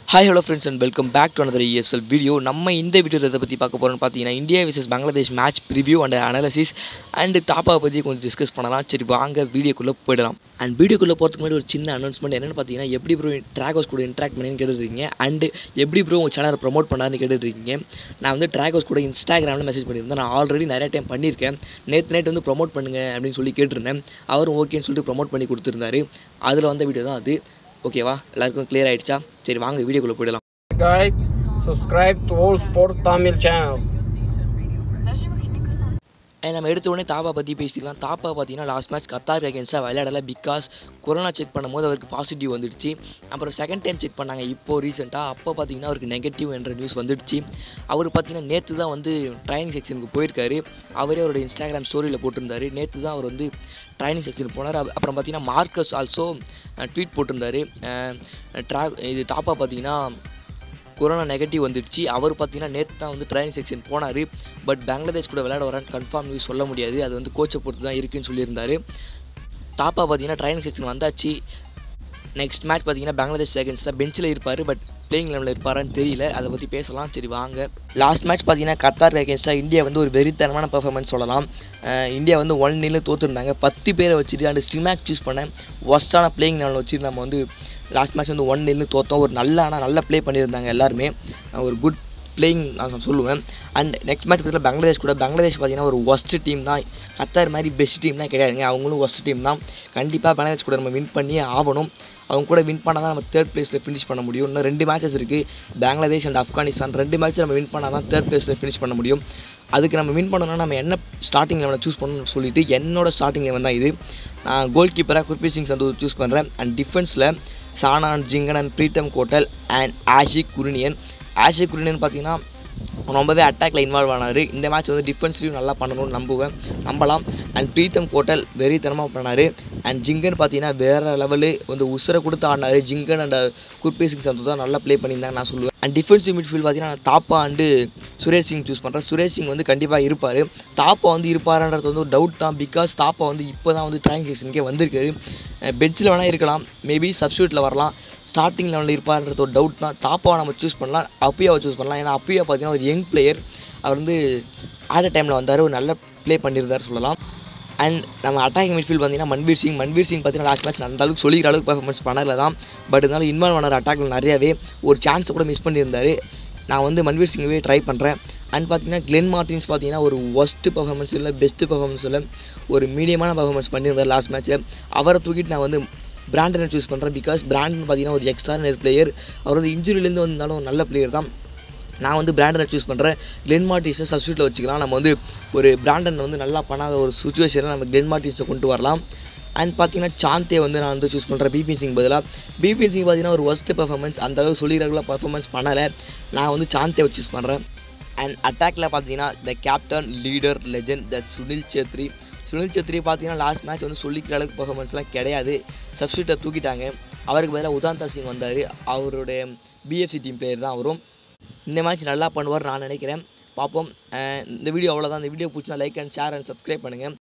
hi hello friends and welcome back to another ESL video நம்ம இந்த video இதை பற்றி பார்க்க போகிறோம்னு பார்த்தீங்கன்னா India versus Bangladesh match preview and analysis and தாப்பாவை பற்றி கொஞ்சம் டிஸ்கஸ் பண்ணலாம் சரி வாங்க வீடியோக்குள்ளே போயிடலாம் அண்ட் வீடியோக்குள்ளே போகிறதுக்கு முன்னாடி ஒரு சின்ன அனௌன்ஸ்மெண்ட் என்னென்னு பார்த்தீங்கன்னா எப்படி ப்ரோ ட்ராக் ஹவுஸ் கூட இன்ட்ராக்ட் பண்ணின்னு கேட்டுருக்கீங்க அண்ட் எப்படி ப்ரோ உங்கள் சேனலை ப்ரொமோட் பண்ணாருன்னு கேட்டுருக்கீங்க நான் வந்து ட்ராக் ஹவுஸ் கூட இன்ஸ்டாகிராமில் மெசேஜ் பண்ணியிருந்தேன் நான் ஆல்ரெடி நிறைய டைம் பண்ணியிருக்கேன் நேற்று நைட் வந்து ப்ரொமோட் பண்ணுங்க அப்படின்னு சொல்லி கேட்டிருந்தேன் அவரும் ஓகேன்னு சொல்லிட்டு ப்ரொமோட் பண்ணி கொடுத்துருந்தாரு அதில் வந்த வீடியோ தான் அது ஓகேவா எல்லாருக்கும் clear ஆயிடுச்சா சரி வாங்க வீடியோக்குள்ளே போயிடலாம் guys subscribe to all sport tamil channel and நம்ம எடுத்த உடனே தாப்பா பற்றி பேசிக்கலாம் தாப்பா பார்த்தீங்கன்னா லாஸ்ட் மேட்ச் கத்தார் அகேன்ஸ்டாக விளையாடல பிகாஸ் கொரோனா செக் பண்ணும்போது அவருக்கு பாசிட்டிவ் வந்துடுச்சு அப்புறம் செகண்ட் டைம் செக் பண்ணாங்க இப்போ ரீசெண்டாக அப்போ பார்த்தீங்கன்னா அவருக்கு நெகட்டிவ் என்ற நியூஸ் வந்துடுச்சு அவர் பார்த்தீங்கன்னா நேற்று தான் வந்து ட்ரைனிங் செக்ஷனுக்கு போயிருக்காரு அவரே அவரோட இன்ஸ்டாகிராம் ஸ்டோரியில் போட்டிருந்தாரு நேற்று தான் அவர் வந்து ட்ரைனிங் செக்ஷன் போனார் அப்~ அப்புறம் பார்த்தீங்கன்னா மார்க்கஸ் ஆல்சோ ட்வீட் போட்டிருந்தாரு ட்ரா இது தாப்பா பார்த்தீங்கன்னா கொரோனா நெகட்டிவ் வந்துடுச்சு அவர் பார்த்தீங்கன்னா நேற்று தான் வந்து ட்ரைனிங் செக்ஷன் போனார் பட் பங்களாதேஷ் கூட விளையாட வரான்னு கன்ஃபார்ம் நியூஸ் சொல்ல முடியாது அது வந்து கோச்சை பொறுத்து தான் இருக்குன்னு சொல்லியிருந்தாரு தாப்பா பார்த்தீங்கன்னா ட்ரைனிங் செக்ஷன் வந்தாச்சு நெக்ஸ்ட் மேட்ச் பார்த்தீங்கன்னா பங்களாதேஷ் செகண்ட்ஸில் பெஞ்சில் இருப்பார் பட் பிளேயிங் லெவலில் இருப்பாரான்னு தெரியல அதை பற்றி பேசலாம் சரி வாங்க லாஸ்ட் மேட்ச் பார்த்தீங்கன்னா கத்தார் அகேன்ஸ்டாக இந்தியா வந்து ஒரு வெறித்தனமான பெர்ஃபார்மன்ஸ் சொல்லலாம் அஹ் இந்தியா வந்து ஒன் நில தோற்றுருந்தாங்க பத்து பேரை வச்சுட்டு அந்த ஸ்ட்ரிமேக் சூஸ் பண்ண ஒஸ்டான பிளேயிங் லெவலில் வச்சு நம்ம வந்து லாஸ்ட் மேட்ச் வந்து ஒன் நில்னு தோற்றோம் ஒரு நல்ல ஆனால் நல்ல ப்ளே பண்ணியிருந்தாங்க எல்லாருமே அஹ் ஒரு குட் பிளேயிங் நான் சொல்லுவேன் அண்ட் நெக்ஸ்ட் மேட்ச் பார்த்தீங்கன்னா பங்களாதேஷ் கூட பங்களாதேஷ் பார்த்தீங்கன்னா ஒரு ஒஸ்ட் டீம் தான் கத்தார் மாதிரி பெஸ்ட் டீம்லாம் கிடையாதுங்க அவங்களும் ஒஸ்ட் டீம் தான் கண்டிப்பாக பங்களாதேஷ் கூட நம்ம வின் பண்ணியே ஆகணும் அவங்க கூட வின் பண்ணால் தான் நம்ம தேர்ட் பிளேஸில் ஃபினிஷ் பண்ண முடியும் இன்னும் ரெண்டு மேட்சஸ் இருக்குது பங்களாதேஷ் அண்ட் ஆப்கானிஸ்தான் ரெண்டு மேட்ச் நம்ம வின் பண்ணால் தான் தேர்ட் பிளேஸில் ஃபினிஷ் பண்ண முடியும் அதுக்கு நம்ம வின் பண்ணணும்னா நம்ம என்ன ஸ்டார்டிங் லெவனை சூஸ் பண்ணணும்னு சொல்லிட்டு என்னோட ஸ்டார்டிங் லெவன் தான் இது நான் கோல் கீப்பராக குர்பீர் சிங் சந்து சூஸ் பண்ணுறேன் அண்ட் டிஃபென்ஸில் சானான் ஜிங்கன் அண்ட் பிரீத்தம் கோட்டல் அண்ட் ஆஷிக் குருனியன் ஆஷிக் குருனியன் பார்த்தீங்கன்னா ரொம்பவே அட்டாக்ல இன்வால்வ் ஆனார் இந்த மேட்ச் வந்து டிஃபென்ஸ்லையும் நல்லா பண்ணணும்னு நம்புவேன் நம்பலாம் அண்ட் பிரீத்தம் கோட்டல் வெறித்தனமாக பண்ணார் அண்ட் ஜிங்கன் பார்த்தீங்கன்னா வேறு லெவலு வந்து உசுரை கொடுத்து ஆடினார் ஜிங்கன் அண்ட் குர்பீர் சிங் சந்து தான் நல்லா ப்ளே பண்ணியிருந்தாங்க நான் சொல்லுவேன் அண்ட் டிஃபென்சிவ் மிட்ஃபீல்ட் பார்த்தீங்கன்னா நான் தாப்பா அண்டு சுரேஷ் சிங் சூஸ் பண்ணுறேன் சுரேஷ் சிங் வந்து கண்டிப்பாக இருப்பார் தாப்பா வந்து இருப்பாருன்றது வந்து ஒரு டவுட் தான் பிகாஸ் தாப்பா வந்து இப்போ தான் வந்து ட்ரைனிங் செக்ஷனுக்கே வந்திருக்காரு பெஞ்சில் வேணால் இருக்கலாம் மேபி சப்ஸ்டியூட்டில் வரலாம் ஸ்டார்டிங் லெவலில் இருப்பார்ன்றது ஒரு டவுட் தான் தாப்பாவை நம்ம சூஸ் பண்ணலாம் அப்பியாவை சூஸ் பண்ணலாம் ஏன்னா அப்பியா பார்த்தீங்கன்னா ஒரு யங் பிளேயர் அவர் வந்து ஆட டைமில் வந்தார் ஒரு நல்ல ப்ளே பண்ணியிருந்தார் சொல்லலாம் அண்ட் நம்ம அட்டாக்கிங் மிட்ஃபீல்ட் பார்த்தீங்கன்னா மன்வீர் சிங் மன்வீர் சிங் பார்த்தீங்கன்னா லாஸ்ட் மேட்ச் அந்த அளவுக்கு சொல்லிக்கிற அளவுக்கு பெர்ஃபார்மன்ஸ் பண்ணல தான் பட் இருந்தாலும் இன்வால்வ் ஆனார் அட்டாக்ல நிறையவே ஒரு சான்ஸை கூட மிஸ் பண்ணியிருந்தாரு நான் வந்து மன்வீர் சிங்கவே ட்ரை பண்ணுறேன் அண்ட் பார்த்தீங்கன்னா கிளென் மார்டின்ஸ் பார்த்தீங்கன்னா ஒரு ஒஸ்ட்டு பர்ஃபார்மன்ஸ் இல்லை பெஸ்ட்டு பர்ஃபார்மன்ஸ் இல்லை ஒரு மீடியமான பர்ஃபார்மன்ஸ் பண்ணியிருந்தார் லாஸ்ட் மேட்ச்சை அவரை தூக்கிட்டு நான் வந்து பிராண்டனை சூஸ் பண்ணுறேன் பிகாஸ் பிராண்டன் பார்த்தீங்கன்னா ஒரு எக்ஸ்ட்ரானரி பிளேயர் அவர் வந்து இன்ஜுரியிலேருந்து வந்தாலும் ஒரு நல்ல பிளேயர் தான் நான் வந்து பிராண்டனை சூஸ் பண்ணுறேன் கிளென் மார்டிஸை சப்ஸ்டியூட்டில் வச்சுக்கலாம் நம்ம வந்து ஒரு பிராண்டன் வந்து நல்லா பண்ணாத ஒரு சுச்சுவேஷனில் நம்ம கிளென் மார்டிஸை கொண்டு வரலாம் அண்ட் பார்த்தீங்கன்னா சாந்தே வந்து நான் வந்து சூஸ் பண்ணுறேன் பிபி சிங் பதிலாக பிபி சிங் பார்த்தீங்கன்னா ஒரு ஒஸ்ட் பெர்ஃபார்மன்ஸ் அந்த அளவுக்கு சொல்லிடுறதுல பர்ஃபார்மன்ஸ் பண்ணலை நான் வந்து சாந்தேவை சூஸ் பண்ணுறேன் அண்ட் அட்டாக்ல பார்த்தீங்கன்னா the captain leader legend the Sunil Chhetri Sunil Chhetri பார்த்தீங்கன்னா லாஸ்ட் மேட்ச் வந்து சொல்லிக்கிற அளவுக்கு பர்ஃபார்மன்ஸ்லாம் கிடையாது சப்ஸ்டியூட்டை தூக்கிட்டாங்க அவருக்கு பதிலாக உதாந்தா சிங் வந்தார் அவருடைய பிஎஃப்சி டீம் பிளேயர் தான் அவரும் இந்த மேட்ச் நல்லா பண்ணுவார் நான் நினைக்கிறேன் பார்ப்போம் அஹ் இந்த வீடியோ அவ்வளோதான் இந்த வீடியோ பிடிச்சா like and share and subscribe பண்ணுங்கள்